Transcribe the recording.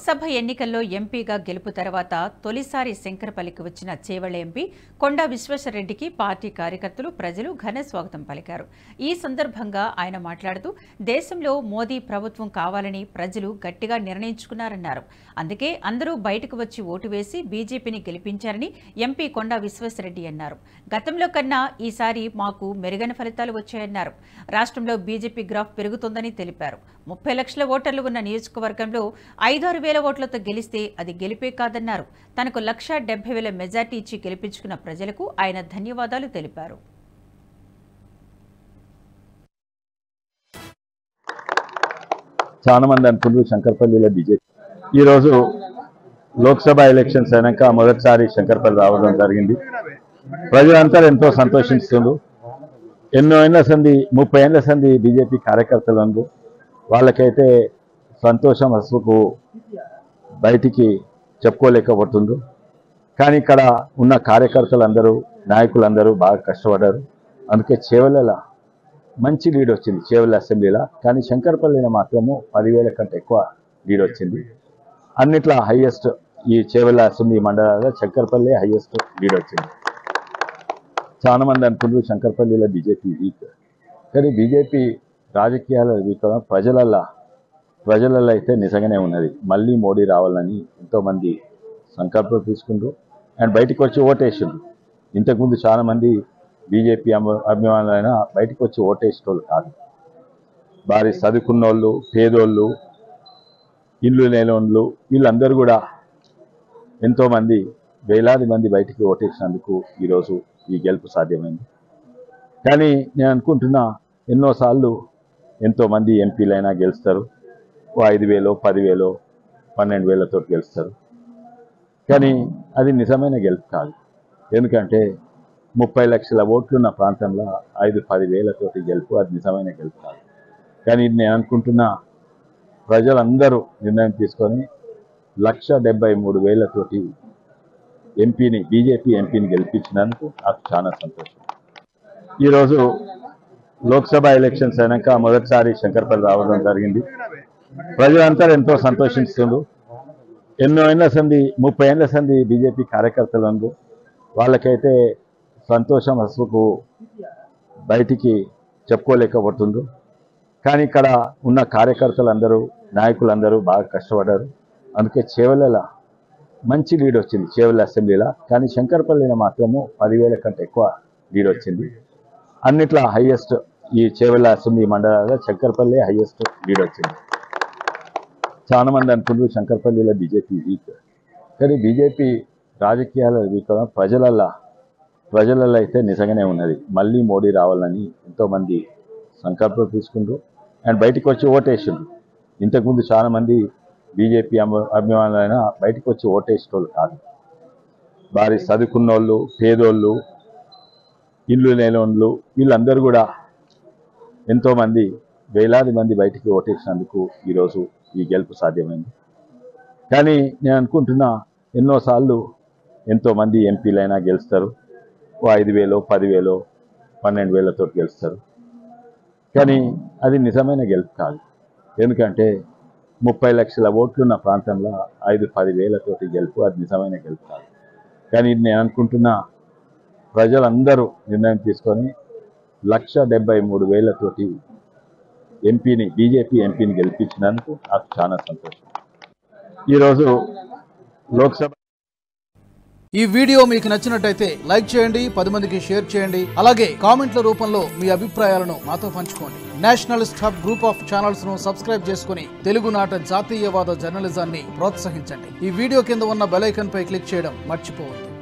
లోక్సభ ఎన్నికల్లో ఎంపీగా గెలుపు తర్వాత తొలిసారి శంకరపల్లికి వచ్చిన చేవళ్ల ఎంపీ కొండా విశ్వేశ్వరరెడ్డికి పార్టీ కార్యకర్తలు ప్రజలు ఘన స్వాగతం పలికారు ఈ సందర్భంగా ఆయన మాట్లాడుతూ దేశంలో మోదీ ప్రభుత్వం కావాలని ప్రజలు గట్టిగా నిర్ణయించుకున్నారన్నారు అందుకే అందరూ బయటకు వచ్చి ఓటు వేసి బీజేపీని గెలిపించారని ఎంపీ కొండా విశ్వేశ్వరరెడ్డి అన్నారు గతంలో కన్నా ఈసారి మాకు మెరుగైన ఫలితాలు వచ్చాయన్నారు రాష్ట్రంలో బీజేపీ గ్రాఫ్ పెరుగుతోందని తెలిపారు ముప్పై లక్షల ఓటర్లు ఉన్న నియోజకవర్గంలో ఐదారు వేల ఓట్లతో గెలిస్తే అది గెలిపే కాదన్నారు తనకు లక్ష డెబ్బై వేల మెజార్టీ ఇచ్చి గెలిపించుకున్న ప్రజలకు ఆయన ధన్యవాదాలు తెలిపారు చాలా మంది అనుకుంటారు శంకర్పల్లిలో బీజేపీ ఈరోజు లోక్సభ ఎలక్షన్స్ అయినాక మొదటిసారి శంకర్పల్లి రావడం జరిగింది ప్రజలంతా ఎంతో సంతోషిస్తున్నారు ఎన్నో ఏళ్ల సంది ముప్పై ఏళ్ల సంది బీజేపీ కార్యకర్తలు అందు వాళ్ళకైతే సంతోషం అసలుకు బయటికి చెప్పుకోలేకపోతుండ్రు కానీ ఇక్కడ ఉన్న కార్యకర్తలందరూ నాయకులందరూ బాగా కష్టపడ్డారు అందుకే చేవల మంచి లీడ్ వచ్చింది చేవల అసెంబ్లీలో కానీ శంకర్పల్లిలో మాత్రము పదివేల కంటే ఎక్కువ లీడ్ వచ్చింది అన్నిట్లా హైయెస్ట్ ఈ చేవల అసెంబ్లీ మండలాల్లో శంకర్పల్లి హైయెస్ట్ లీడ్ వచ్చింది చాలా మంది అనుకుంటారు శంకర్పల్లిలో బీజేపీ వీక్ కానీ బీజేపీ రాజకీయాల వీక్ ప్రజలల్లో ప్రజలలో అయితే నిజంగానే ఉన్నది మళ్ళీ మోడీ రావాలని ఎంతోమంది సంకల్పం తీసుకుండ్రు అండ్ బయటకు వచ్చి ఓటేసిండ్రు ఇంతకుముందు చాలా మంది బీజేపీ అభి- అభిమానులైనా బయటకు వచ్చి ఓటేసేటోళ్ళు కాదు వారి చదువుకున్నోళ్ళు పేదోళ్ళు ఇల్లు లేనోళ్ళు వీళ్ళందరూ కూడా ఎంతోమంది వేలాది మంది బయటికి ఓటేసినందుకు ఈరోజు ఈ గెలుపు సాధ్యమైంది కానీ నేను అనుకుంటున్నా ఎన్నోసార్లు ఎంతోమంది ఎంపీలైనా గెలుస్తారు ఓ ఐదు వేలో పదివేలో పన్నెండు వేలతో గెలుస్తారు కానీ అది నిజమైన గెలుపు కాదు ఎందుకంటే ముప్పై లక్షల ఓట్లున్న ప్రాంతంలో ఐదు పది వేలతోటి గెలుపు అది నిజమైన గెలుపు కాదు కానీ ఇది నేను అనుకుంటున్నా ప్రజలందరూ నిర్ణయం తీసుకొని లక్ష డెబ్బై మూడు వేలతోటి ఎంపీని బీజేపీ ఎంపీని గెలిపించినందుకు నాకు చాలా సంతోషం ఈరోజు లోక్సభ ఎలక్షన్స్ అయినాక మొదటిసారి శంకర్పల్లి రావడం జరిగింది ప్రజలంతా ఎంతో సంతోషిస్తున్నారు ఎన్నో ఏళ్ల సంది ముప్పై ఏళ్ల సంది బీజేపీ కార్యకర్తలు అందు వాళ్ళకైతే సంతోషం అసలుకు బయటికి చెప్పుకోలేకపోతుండ్రు కానీ ఇక్కడ ఉన్న కార్యకర్తలందరూ నాయకులందరూ బాగా కష్టపడ్డారు అందుకే చేవల మంచి లీడ్ వచ్చింది చేవల అసెంబ్లీలో కానీ శంకర్పల్లిలో మాత్రము పదివేల కంటే ఎక్కువ లీడ్ వచ్చింది అన్నిట్లా హైయెస్ట్ ఈ చేవల అసెంబ్లీ మండలాల్లో శంకర్పల్లి హైయెస్ట్ లీడ్ వచ్చింది చాలా మంది అనుకుంటారు శంకర్పల్లిలో బీజేపీ వీక్ కానీ బీజేపీ రాజకీయాల వీక్ ప్రజలల్లో ప్రజలలో అయితే నిజంగానే ఉన్నది మళ్ళీ మోడీ రావాలని ఎంతోమంది సంకల్పం తీసుకుండ్రు అండ్ బయటకు వచ్చి ఓటేసిండ్రు ఇంతకుముందు చాలా మంది బీజేపీ అభి- అభిమానులైనా బయటకు వచ్చి ఓటేసేటోళ్ళు కాదు వారి చదువుకున్నోళ్ళు పేదోళ్ళు ఇల్లు లేనోళ్ళు వీళ్ళందరూ కూడా ఎంతోమంది వేలాది మంది బయటికి ఓటేసినందుకు ఈరోజు ఈ గెలుపు సాధ్యమైంది కానీ నేను అనుకుంటున్నా ఎన్నోసార్లు ఎంతోమంది ఎంపీలైనా గెలుస్తారు ఓ ఐదు వేలో పదివేలో పన్నెండు వేలతో గెలుస్తారు కానీ అది నిజమైన గెలుపు కాదు ఎందుకంటే ముప్పై లక్షల ఓట్లున్న ప్రాంతంలో ఐదు పది వేలతోటి గెలుపు అది నిజమైన గెలుపు కాదు కానీ ఇది నేను అనుకుంటున్నా ప్రజలందరూ నిర్ణయం తీసుకొని లక్ష డెబ్బై మూడు వేలతోటి ఎంపీని బీజేపీ ఎంపీని గెలిపించినందుకు నాకు చాలా సంతోషం ఈరోజు లోక్సభ ఈ వీడియో మీకు నచ్చినట్టయితే లైక్ చేయండి పది మందికి షేర్ చేయండి అలాగే కామెంట్ల రూపంలో మీ అభిప్రాయాలను మాతో పంచుకోండి nationalist hub group of channels ను సబ్స్క్రైబ్ చేసుకుని తెలుగునాట జాతీయవాద జర్నలిజాన్ని ప్రోత్సహించండి ఈ వీడియో కింద ఉన్న బెల్ ఐకాన్ పై క్లిక్ చేయడం మర్చిపోవద్దు